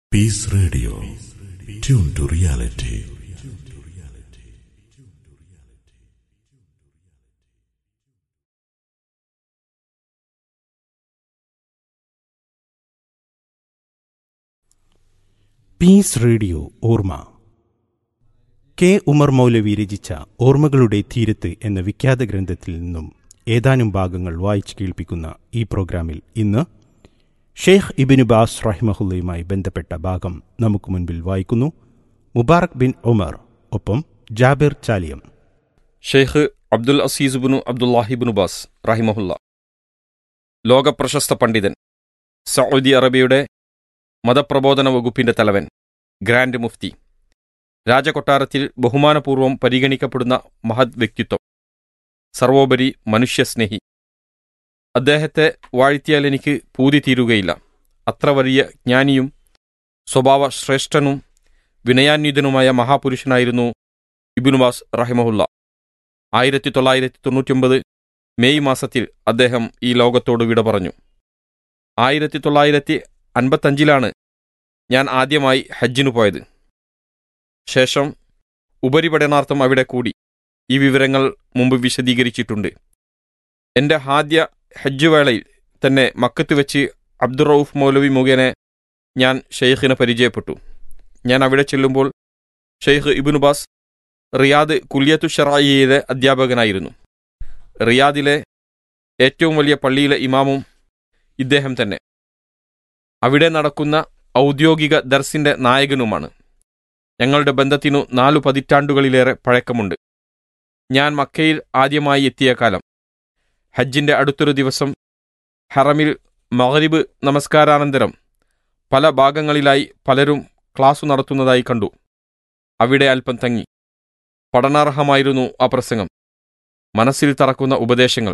Peace Radio. Tune to reality. Peace Radio ഓർമ്മ K Umar Maulavi രചിച്ച ഓർമ്മകളുടെ തീരത്ത് എന്ന വിഖ്യാത ഗ്രന്ഥത്തിൽ നിന്നും ഏതാനും ഭാഗങ്ങൾ വായിച്ചു കേൾപ്പിക്കുന്ന ഈ പ്രോഗ്രാമിൽ ഇന്ന് ഷെയ്ഖ് ഇബിന് ബാസ് റഹിമഹുല്ലയുമായി ബന്ധപ്പെട്ട ഭാഗം നമുക്ക് മുൻപിൽ വായിക്കുന്നു മുബാറക് ബിൻ ഉമർ ഒപ്പം Jabir Chaliyam Sheikh Abdul Aziz bin Abdullah bin Baz റഹിമഹുല്ല ലോകപ്രശസ്ത പണ്ഡിതൻ സൗദി അറേബ്യയുടെ മതപ്രബോധന വകുപ്പിന്റെ തലവൻ ഗ്രാൻഡ് മുഫ്തി രാജകൊട്ടാരത്തിൽ ബഹുമാനപൂർവ്വം പരിഗണിക്കപ്പെടുന്ന മഹത് വ്യക്തിത്വം സർവോപരി മനുഷ്യസ്നേഹി അദ്ദേഹത്തെ വാഴ്ത്തിയാൽ എനിക്ക് പൂതി തീരുകയില്ല അത്ര വലിയ ജ്ഞാനിയും സ്വഭാവ ശ്രേഷ്ഠനും വിനയാന്വിതനുമായ മഹാപുരുഷനായിരുന്നു ഇബിനുബാസ് റഹിമഹുല്ല ആയിരത്തി തൊള്ളായിരത്തി തൊണ്ണൂറ്റിയൊമ്പത് മെയ് മാസത്തിൽ അദ്ദേഹം ഈ ലോകത്തോട് വിട പറഞ്ഞു ആയിരത്തി തൊള്ളായിരത്തി അൻപത്തഞ്ചിലാണ് ഞാൻ ആദ്യമായി ഹജ്ജിനു പോയത് ശേഷം ഉപരിപഠനാർത്ഥം അവിടെ കൂടി ഈ വിവരങ്ങൾ മുമ്പ് വിശദീകരിച്ചിട്ടുണ്ട് എൻ്റെ ആദ്യ ഹജ്ജ് വേളയിൽ തന്നെ മക്കത്ത് വെച്ച് അബ്ദുറൌഫ് മൗലവി മുഖേന ഞാൻ ഷെയ്ഖിനെ പരിചയപ്പെട്ടു ഞാൻ അവിടെ ചെല്ലുമ്പോൾ ഷെയ്ഖ് ഇബിനുബാസ് റിയാദ് കുല്യത്തു ഷറായിയിലെ അധ്യാപകനായിരുന്നു റിയാദിലെ ഏറ്റവും വലിയ പള്ളിയിലെ ഇമാമും ഇദ്ദേഹം തന്നെ അവിടെ നടക്കുന്ന ഔദ്യോഗിക ദർസിന്റെ നായകനുമാണ് ഞങ്ങളുടെ ബന്ധത്തിനു നാലു പതിറ്റാണ്ടുകളിലേറെ പഴക്കമുണ്ട് ഞാൻ മക്കയിൽ ആദ്യമായി എത്തിയ കാലം ഹജ്ജിന്റെ അടുത്തൊരു ദിവസം ഹറമിൽ മഗ്രിബ് നമസ്കാരാനന്തരം പല ഭാഗങ്ങളിലായി പലരും ക്ലാസു നടത്തുന്നതായി കണ്ടു അവിടെ അല്പം തങ്ങി പഠനാർഹമായിരുന്നു ആ പ്രസംഗം മനസ്സിൽ തറക്കുന്ന ഉപദേശങ്ങൾ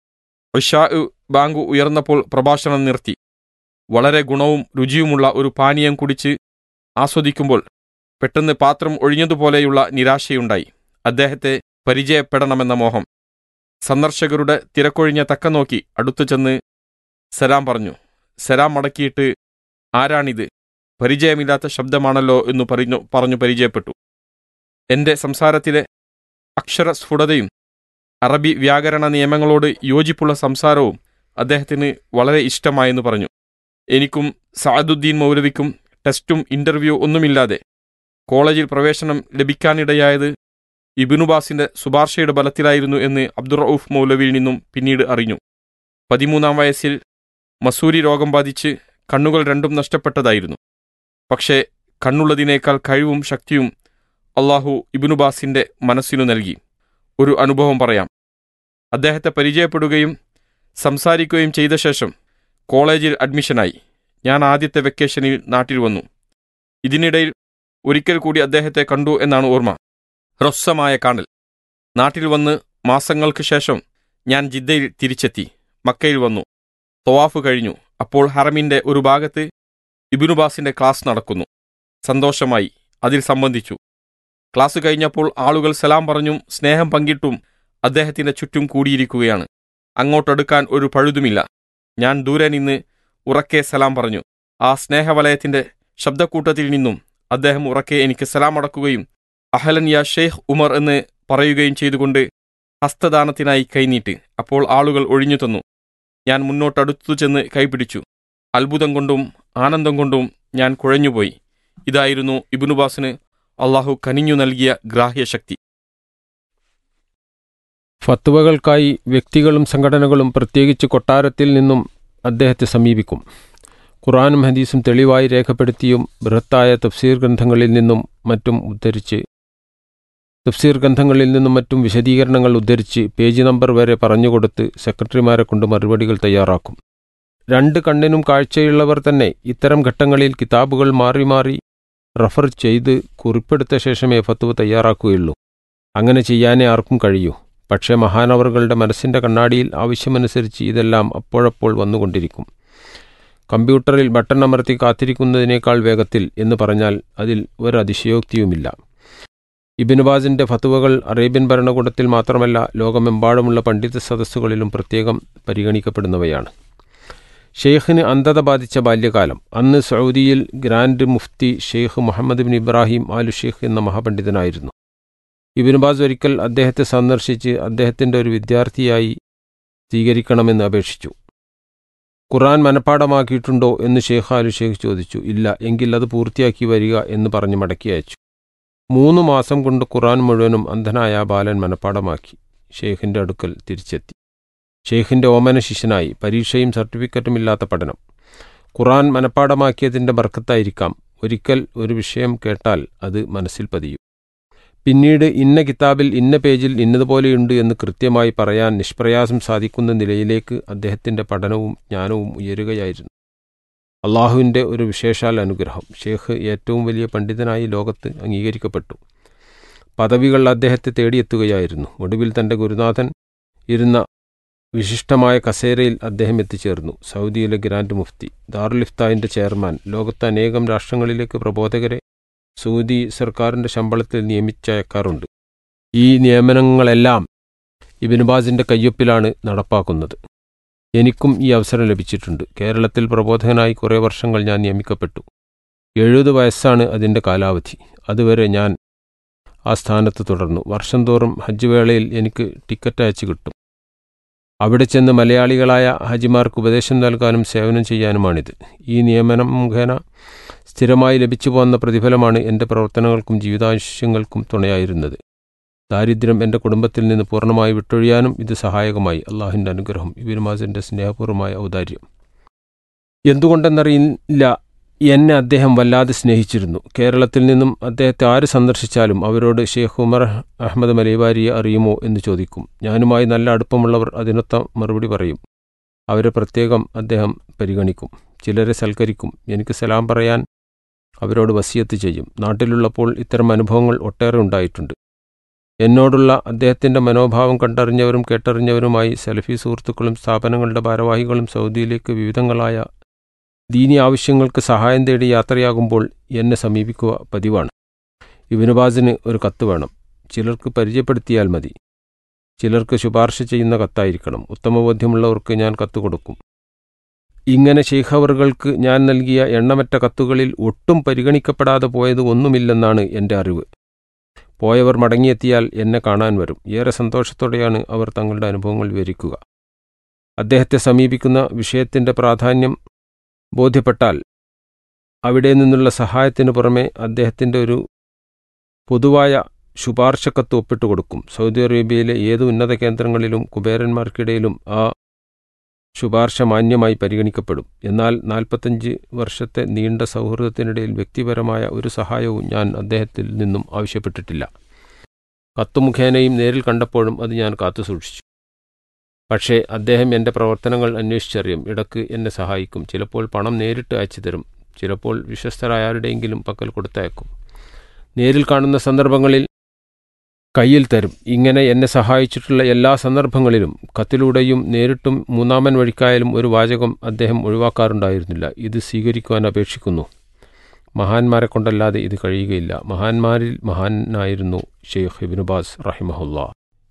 ഇഷാ ബാങ്ക് ഉയർന്നപ്പോൾ പ്രഭാഷണം നിർത്തി വളരെ ഗുണവും രുചിയുമുള്ള ഒരു പാനീയം കുടിച്ച് ആസ്വദിക്കുമ്പോൾ പെട്ടെന്ന് പാത്രം ഒഴിഞ്ഞതുപോലെയുള്ള നിരാശയുണ്ടായി അദ്ദേഹത്തെ പരിചയപ്പെടണമെന്ന മോഹം സന്ദർശകരുടെ തിരക്കൊഴിഞ്ഞ തക്ക നോക്കി അടുത്തു ചെന്ന് സലാം പറഞ്ഞു സലാം മടക്കിയിട്ട് ആരാണിത് പരിചയമില്ലാത്ത ശബ്ദമാണല്ലോ എന്നു പറഞ്ഞു പറഞ്ഞു പരിചയപ്പെട്ടു എന്റെ സംസാരത്തിലെ അക്ഷരസ്ഫുടതയും അറബി വ്യാകരണ നിയമങ്ങളോട് യോജിപ്പുള്ള സംസാരവും അദ്ദേഹത്തിന് വളരെ ഇഷ്ടമായെന്ന് പറഞ്ഞു എനിക്കും സാദുദ്ദീൻ മൗലവിക്കും ടെസ്റ്റും ഇന്റർവ്യൂ ഒന്നുമില്ലാതെ കോളേജിൽ പ്രവേശനം ലഭിക്കാനിടയായത് ഇബിനുബാസിന്റെ ശുപാർശയുടെ ബലത്തിലായിരുന്നു എന്ന് അബ്ദുറൌഫ് മൗലവിയിൽ നിന്നും പിന്നീട് അറിഞ്ഞു പതിമൂന്നാം വയസ്സിൽ മസൂരി രോഗം ബാധിച്ച് കണ്ണുകൾ രണ്ടും നഷ്ടപ്പെട്ടതായിരുന്നു പക്ഷേ കണ്ണുള്ളതിനേക്കാൾ കഴിവും ശക്തിയും അള്ളാഹു ഇബിനുബാസിന്റെ മനസ്സിനു നൽകി ഒരു അനുഭവം പറയാം അദ്ദേഹത്തെ പരിചയപ്പെടുകയും സംസാരിക്കുകയും ചെയ്ത ശേഷം കോളേജിൽ അഡ്മിഷനായി ഞാൻ ആദ്യത്തെ വെക്കേഷനിൽ നാട്ടിൽ വന്നു ഇതിനിടയിൽ ഒരിക്കൽ കൂടി അദ്ദേഹത്തെ കണ്ടു എന്നാണ് ഓർമ്മ ഹ്രസ്വമായ കാണൽ നാട്ടിൽ വന്ന് മാസങ്ങൾക്ക് ശേഷം ഞാൻ ജിദ്ദയിൽ തിരിച്ചെത്തി മക്കയിൽ വന്നു തൊവാഫ് കഴിഞ്ഞു അപ്പോൾ ഹറമിന്റെ ഒരു ഭാഗത്ത് ഇബിനുബാസിന്റെ ക്ലാസ് നടക്കുന്നു സന്തോഷമായി അതിൽ സംബന്ധിച്ചു ക്ലാസ് കഴിഞ്ഞപ്പോൾ ആളുകൾ സലാം പറഞ്ഞും സ്നേഹം പങ്കിട്ടും അദ്ദേഹത്തിന്റെ ചുറ്റും കൂടിയിരിക്കുകയാണ് അങ്ങോട്ടടുക്കാൻ ഒരു പഴുതുമില്ല ഞാൻ ദൂരെ നിന്ന് ഉറക്കെ സലാം പറഞ്ഞു ആ സ്നേഹവലയത്തിന്റെ ശബ്ദക്കൂട്ടത്തിൽ നിന്നും അദ്ദേഹം ഉറക്കെ എനിക്ക് സലാം അടക്കുകയും അഹലൻ യാ ഷെയ്ഖ് ഉമർ എന്ന് പറയുകയും ചെയ്തുകൊണ്ട് ഹസ്തദാനത്തിനായി കൈനീട്ട് അപ്പോൾ ആളുകൾ ഒഴിഞ്ഞു തന്നു ഞാൻ മുന്നോട്ടടുത്തു ചെന്ന് കൈപിടിച്ചു അത്ഭുതം കൊണ്ടും ആനന്ദം കൊണ്ടും ഞാൻ കുഴഞ്ഞുപോയി ഇതായിരുന്നു ഇബിനുബാസിന് അള്ളാഹു കനിഞ്ഞു നൽകിയ ഗ്രാഹ്യശക്തി ഫത്വകൾക്കായി വ്യക്തികളും സംഘടനകളും പ്രത്യേകിച്ച് കൊട്ടാരത്തിൽ നിന്നും അദ്ദേഹത്തെ സമീപിക്കും ഖുറാനും ഹദീസും തെളിവായി രേഖപ്പെടുത്തിയും ബൃഹത്തായ തഫ്സീർ ഗ്രന്ഥങ്ങളിൽ നിന്നും മറ്റും ഉദ്ധരിച്ച് തഫ്സീർ ഗ്രന്ഥങ്ങളിൽ നിന്നും മറ്റും വിശദീകരണങ്ങൾ ഉദ്ധരിച്ച് പേജ് നമ്പർ വരെ പറഞ്ഞുകൊടുത്ത് സെക്രട്ടറിമാരെ കൊണ്ട് മറുപടികൾ തയ്യാറാക്കും രണ്ട് കണ്ണിനും കാഴ്ചയുള്ളവർ തന്നെ ഇത്തരം ഘട്ടങ്ങളിൽ കിതാബുകൾ മാറി മാറി റഫർ ചെയ്ത് കുറിപ്പെടുത്ത ശേഷമേ ഫത്വ തയ്യാറാക്കുകയുള്ളൂ അങ്ങനെ ചെയ്യാനേ ആർക്കും കഴിയൂ പക്ഷേ മഹാനവറുകളുടെ മനസ്സിന്റെ കണ്ണാടിയിൽ ആവശ്യമനുസരിച്ച് ഇതെല്ലാം അപ്പോഴപ്പോൾ വന്നുകൊണ്ടിരിക്കും കമ്പ്യൂട്ടറിൽ ബട്ടൺ അമർത്തി കാത്തിരിക്കുന്നതിനേക്കാൾ വേഗത്തിൽ എന്ന് പറഞ്ഞാൽ അതിൽ ഒരു അതിശയോക്തിയുമില്ല ഇബിനുബാസിന്റെ ഫത്തുവകൾ അറേബ്യൻ ഭരണകൂടത്തിൽ മാത്രമല്ല ലോകമെമ്പാടുമുള്ള പണ്ഡിത സദസ്സുകളിലും പ്രത്യേകം പരിഗണിക്കപ്പെടുന്നവയാണ് ഷെയ്ഖിന് അന്ധത ബാധിച്ച ബാല്യകാലം അന്ന് സൗദിയിൽ grand mufti Sheikh Muhammad bin Ibrahim Aal Sheikh എന്ന മഹാപണ്ഡിതനായിരുന്നു ഇബിൻ ബാസ് ഒരിക്കൽ അദ്ദേഹത്തെ സന്ദർശിച്ച് അദ്ദേഹത്തിൻ്റെ ഒരു വിദ്യാർത്ഥിയായി സ്വീകരിക്കണമെന്ന് അപേക്ഷിച്ചു ഖുർആൻ മനഃപ്പാടമാക്കിയിട്ടുണ്ടോ എന്ന് ഷെയ്ഖ് ആലു ഷെയ്ഖ് ചോദിച്ചു ഇല്ല എങ്കിൽ അത് പൂർത്തിയാക്കി വരിക എന്ന് പറഞ്ഞ് മടക്കി അയച്ചു മൂന്ന് മാസം കൊണ്ട് ഖുർആൻ മുഴുവനും അന്ധനായ ആ ബാലൻ മനഃപ്പാടമാക്കി ഷെയ്ഖിൻ്റെ അടുക്കൽ തിരിച്ചെത്തി ഷെയ്ഖിൻ്റെ ഓമന ശിഷ്യനായി പരീക്ഷയും സർട്ടിഫിക്കറ്റും ഇല്ലാത്ത പഠനം ഖുറാൻ മനഃപ്പാടമാക്കിയതിൻ്റെ ബർക്കത്തായിരിക്കാം ഒരിക്കൽ ഒരു വിഷയം കേട്ടാൽ അത് മനസ്സിൽ പതിയും പിന്നീട് ഇന്ന കിതാബിൽ ഇന്ന പേജിൽ ഇന്നതുപോലെയുണ്ട് എന്ന് കൃത്യമായി പറയാൻ നിഷ്പ്രയാസം സാധിക്കുന്ന നിലയിലേക്ക് അദ്ദേഹത്തിൻ്റെ പഠനവും ജ്ഞാനവും ഉയരുകയായിരുന്നു അള്ളാഹുവിൻ്റെ ഒരു വിശേഷാൽ അനുഗ്രഹം ഷേഖ് ഏറ്റവും വലിയ പണ്ഡിതനായി ലോകത്ത് അംഗീകരിക്കപ്പെട്ടു പദവികൾ അദ്ദേഹത്തെ തേടിയെത്തുകയായിരുന്നു ഒടുവിൽ തൻ്റെ ഗുരുനാഥൻ ഇരുന്ന വിശിഷ്ടമായ കസേരയിൽ അദ്ദേഹം എത്തിച്ചേർന്നു സൗദിയിലെ ഗ്രാൻഡ് മുഫ്തി ദാറുലിഫ്തായിൻ്റെ ചെയർമാൻ ലോകത്തെ അനേകം രാഷ്ട്രങ്ങളിലേക്ക് പ്രബോധകരെ സൗദി സർക്കാരിൻ്റെ ശമ്പളത്തിൽ നിയമിച്ചയക്കാറുണ്ട് ഈ നിയമനങ്ങളെല്ലാം ഇബിനുബാസിൻ്റെ കയ്യൊപ്പിലാണ് നടപ്പാക്കുന്നത് എനിക്കും ഈ അവസരം ലഭിച്ചിട്ടുണ്ട് കേരളത്തിൽ പ്രബോധകനായി കുറേ വർഷങ്ങൾ ഞാൻ നിയമിക്കപ്പെട്ടു എഴുപത് വയസ്സാണ് അതിൻ്റെ കാലാവധി അതുവരെ ഞാൻ ആ സ്ഥാനത്ത് തുടർന്നു വർഷം തോറും ഹജ്ജ് വേളയിൽ എനിക്ക് ടിക്കറ്റ് അയച്ചു കിട്ടും അവിടെ ചെന്ന് മലയാളികളായ ഹാജിമാർക്ക് ഉപദേശം നൽകാനും സേവനം ചെയ്യാനുമാണിത് ഈ നിയമനം മുഖേന സ്ഥിരമായി ലഭിച്ചു പോകുന്ന പ്രതിഫലമാണ് എൻ്റെ പ്രവർത്തനങ്ങൾക്കും ജീവിതാവശ്യങ്ങൾക്കും തുണയായിരുന്നത് ദാരിദ്ര്യം എൻ്റെ കുടുംബത്തിൽ നിന്ന് പൂർണ്ണമായി വിട്ടൊഴിയാനും ഇത് സഹായകമായി അള്ളാഹുവിൻ്റെ അനുഗ്രഹം ഇബിനുമാസിൻ്റെ സ്നേഹപൂർവ്വമായ ഔദാര്യം എന്തുകൊണ്ടെന്നറിയില്ല എന്നെ അദ്ദേഹം വല്ലാതെ സ്നേഹിച്ചിരുന്നു കേരളത്തിൽ നിന്നും അദ്ദേഹത്തെ ആര് സന്ദർശിച്ചാലും അവരോട് ഷെയ്ഖ് ഉമർ അഹമ്മദ് മലൈവാരിയെ അറിയുമോ എന്ന് ചോദിക്കും ഞാനുമായി നല്ല അടുപ്പമുള്ളവർ അതിനൊത്ത മറുപടി പറയും അവരെ പ്രത്യേകം അദ്ദേഹം പരിഗണിക്കും ചിലരെ സൽക്കരിക്കും എനിക്ക് സലാം പറയാൻ അവരോട് വസിയത്ത് ചെയ്യും നാട്ടിലുള്ളപ്പോൾ ഇത്തരം അനുഭവങ്ങൾ ഒട്ടേറെ ഉണ്ടായിട്ടുണ്ട് എന്നോടുള്ള അദ്ദേഹത്തിൻ്റെ മനോഭാവം കണ്ടറിഞ്ഞവരും കേട്ടറിഞ്ഞവരുമായി സെൽഫി സുഹൃത്തുക്കളും സ്ഥാപനങ്ങളുടെ ഭാരവാഹികളും സൗദിയിലേക്ക് വിവിധങ്ങളായ ദീനി ആവശ്യങ്ങൾക്ക് സഹായം തേടി യാത്രയാകുമ്പോൾ എന്നെ സമീപിക്കുക പതിവാണ് ഇബിനുബാസിന് ഒരു കത്ത് വേണം ചിലർക്ക് പരിചയപ്പെടുത്തിയാൽ മതി ചിലർക്ക് ശുപാർശ ചെയ്യുന്ന കത്തായിരിക്കണം ഉത്തമബോധ്യമുള്ളവർക്ക് ഞാൻ കത്ത് കൊടുക്കും ഇങ്ങനെ ശേഖവറുകൾക്ക് ഞാൻ നൽകിയ എണ്ണമറ്റ കത്തുകളിൽ ഒട്ടും പരിഗണിക്കപ്പെടാതെ പോയത് ഒന്നുമില്ലെന്നാണ് എൻ്റെ അറിവ് പോയവർ മടങ്ങിയെത്തിയാൽ എന്നെ കാണാൻ വരും ഏറെ സന്തോഷത്തോടെയാണ് അവർ തങ്ങളുടെ അനുഭവങ്ങൾ വിവരിക്കുക അദ്ദേഹത്തെ സമീപിക്കുന്ന വിഷയത്തിൻ്റെ പ്രാധാന്യം ബോധ്യപ്പെട്ടാൽ അവിടെ നിന്നുള്ള സഹായത്തിനു പുറമെ അദ്ദേഹത്തിൻ്റെ ഒരു പൊതുവായ ശുപാർശക്കത്ത് ഒപ്പിട്ട് കൊടുക്കും സൗദി അറേബ്യയിലെ ഏത് ഉന്നത കേന്ദ്രങ്ങളിലും കുബേരന്മാർക്കിടയിലും ആ ശുപാർശ മാന്യമായി പരിഗണിക്കപ്പെടും എന്നാൽ നാൽപ്പത്തഞ്ച് വർഷത്തെ നീണ്ട സൗഹൃദത്തിനിടയിൽ വ്യക്തിപരമായ ഒരു സഹായവും ഞാൻ അദ്ദേഹത്തിൽ നിന്നും ആവശ്യപ്പെട്ടിട്ടില്ല കത്തു മുഖേനയും നേരിൽ കണ്ടപ്പോഴും അത് ഞാൻ കാത്തുസൂക്ഷിച്ചു പക്ഷേ അദ്ദേഹം എൻ്റെ പ്രവർത്തനങ്ങൾ അന്വേഷിച്ചറിയും ഇടക്ക് എന്നെ സഹായിക്കും ചിലപ്പോൾ പണം നേരിട്ട് അയച്ചു തരും ചിലപ്പോൾ വിശ്വസ്തരായ ആരുടെയെങ്കിലും പക്കൽ കൊടുത്തയക്കും നേരിൽ കാണുന്ന സന്ദർഭങ്ങളിൽ കയ്യിൽ തരും ഇങ്ങനെ എന്നെ സഹായിച്ചിട്ടുള്ള എല്ലാ സന്ദർഭങ്ങളിലും കത്തിലൂടെയും നേരിട്ടും മൂന്നാമൻ വഴിക്കായാലും ഒരു വാചകം അദ്ദേഹം ഒഴിവാക്കാറുണ്ടായിരുന്നില്ല ഇത് സ്വീകരിക്കുവാൻ അപേക്ഷിക്കുന്നു മഹാന്മാരെ കൊണ്ടല്ലാതെ ഇത് കഴിയുകയില്ല മഹാന്മാരിൽ മഹാനായിരുന്നു ഷെയ്ഖ് ഇബിനുബാസ് റഹിമഹുല്ല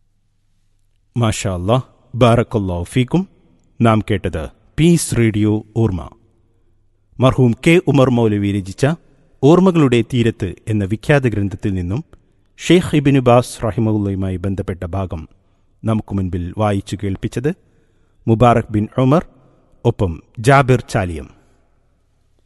മാഷാ അല്ലാ ബാറക്കല്ലാ ഫീക്കും നാം കേട്ടത് പീസ് റേഡിയോ ഓർമ്മ മർഹൂം കെ ഉമർ മൗലവി രചിച്ച ഓർമ്മകളുടെ തീരത്ത് എന്ന വിഖ്യാത ഗ്രന്ഥത്തിൽ നിന്നും ഷെയ്ഖ് ഇബിന് ബാസ് റഹിമുള്ളയുമായി ബന്ധപ്പെട്ട ഭാഗം നമുക്ക് മുൻപിൽ വായിച്ചു കേൾപ്പിച്ചത് മുബാറക് ബിൻ ഉമർ ഒപ്പം ജാബിർ ചാലിയം